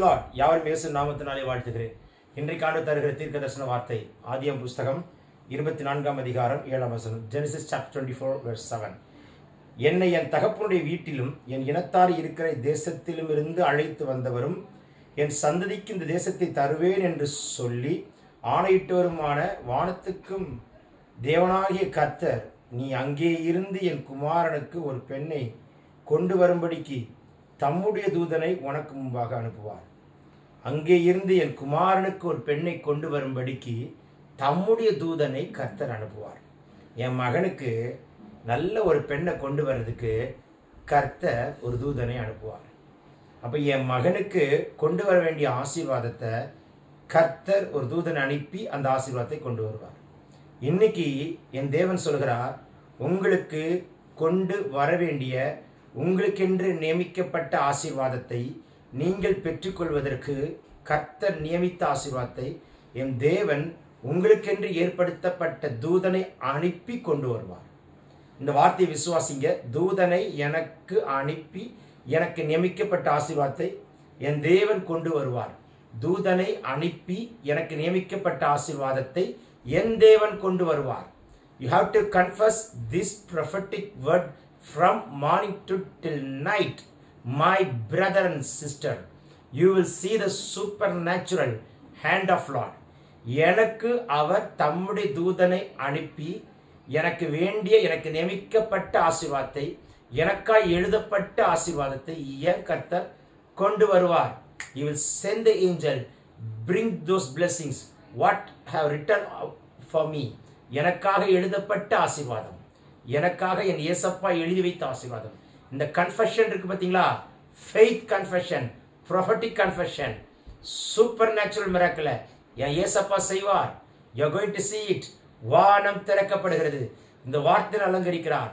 Lord யாவரும் இயேசு நாமத்தினாலே வாழ்த்துகிறேன் இன்றைக்கு ஆண்டு தருகிற தீர்க்க தரிசன வார்த்தை ஆதியம் புஸ்தகம் இருபத்தி நான்காம் அதிகாரம் ஏழாம் வசனம் Genesis chapter twenty four verse seven என்னை என் தகப்பனுடைய வீட்டிலும் என் இனத்தார் இருக்கிற தேசத்திலும் இருந்து அழைத்து வந்தவரும் என் சந்ததிக்கு இந்த தேசத்தை தருவேன் என்று சொல்லி ஆணையிட்டவருமான வானத்துக்கும் தேவனாகிய கர்த்தர் நீ அங்கே இருந்து என் குமாரனுக்கு ஒரு பெண்ணை கொண்டு வரும்படிக்கு தம்முடைய தூதனை உனக்கு முன்பாக அனுப்புவார் அங்கே இருந்து என் குமாரனுக்கு ஒரு பெண்ணை கொண்டு வரும்படிக்கு தம்முடைய தூதனை கர்த்தர் அனுப்புவார் என் மகனுக்கு நல்ல ஒரு பெண்ணை கொண்டு வர்றதுக்கு கர்த்தர் ஒரு தூதனை அனுப்புவார் அப்போ என் மகனுக்கு கொண்டு வர வேண்டிய ஆசீர்வாதத்தை கர்த்தர் ஒரு தூதனை அனுப்பி அந்த ஆசீர்வாதத்தை கொண்டு வருவார் இன்னைக்கு என் தேவன் சொல்கிறார் உங்களுக்கு கொண்டு வர வேண்டிய உங்களுக்கென்று நியமிக்கப்பட்ட ஆசீர்வாதத்தை நீங்கள் பெற்றுக்கொள்வதற்கு கர்த்தர் நியமித்த ஆசீர்வாதத்தை என் தேவன் உங்களுக்கென்று ஏற்படுத்தப்பட்ட தூதனை அனுப்பி கொண்டு வருவார் இந்த வார்த்தையை விசுவாசிங்க தூதனை எனக்கு அனுப்பி எனக்கு நியமிக்கப்பட்ட ஆசீர்வாதத்தை என் தேவன் கொண்டு வருவார் தூதனை அனுப்பி எனக்கு நியமிக்கப்பட்ட ஆசீர்வாதத்தை என் தேவன் கொண்டு வருவார் you have to confess this prophetic word from morning to till night my brother and sister you will see the supernatural hand of Lord எனக்கு அவர் தம்முடைய தூதனை அனுப்பி எனக்கு வேண்டிய எனக்கு நியமிக்கப்பட்ட ஆசீர்வாதத்தை எனக்காய் எழுதப்பட்ட ஆசீர்வாதத்தை என் கர்த்தர் கொண்டு வருவார் you will send the angel bring those blessings what have written for me எனக்காக எழுதப்பட்ட ஆசீர்வாதம் எனக்காக என் இயேசப்பா எழுதி வைத்த ஆசீர்வாதம் இந்த கன்ஃபெஷன் இருக்கு பார்த்தீங்களா faith confession prophetic confession supernatural miracle என் இயேசப்பா செய்வார் you going to see it வானம் திறக்கப்படுகிறது இந்த வார்த்தையில் அலங்கரிக்கிறார்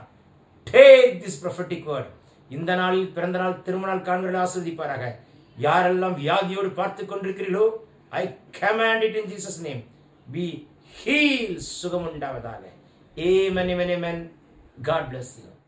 டேக் திஸ் ப்ரொஃபட்டிக் வேர்ட் இந்த நாளில் பிறந்த நாள் திருமண நாள் காண்களை ஆஸ்வதிப்பாராக யாரெல்லாம் வியாதியோடு பார்த்து கொண்டிருக்கிறீர்களோ I command it in Jesus name be heal சுகம் உண்டாவதாக amen amen amen God bless you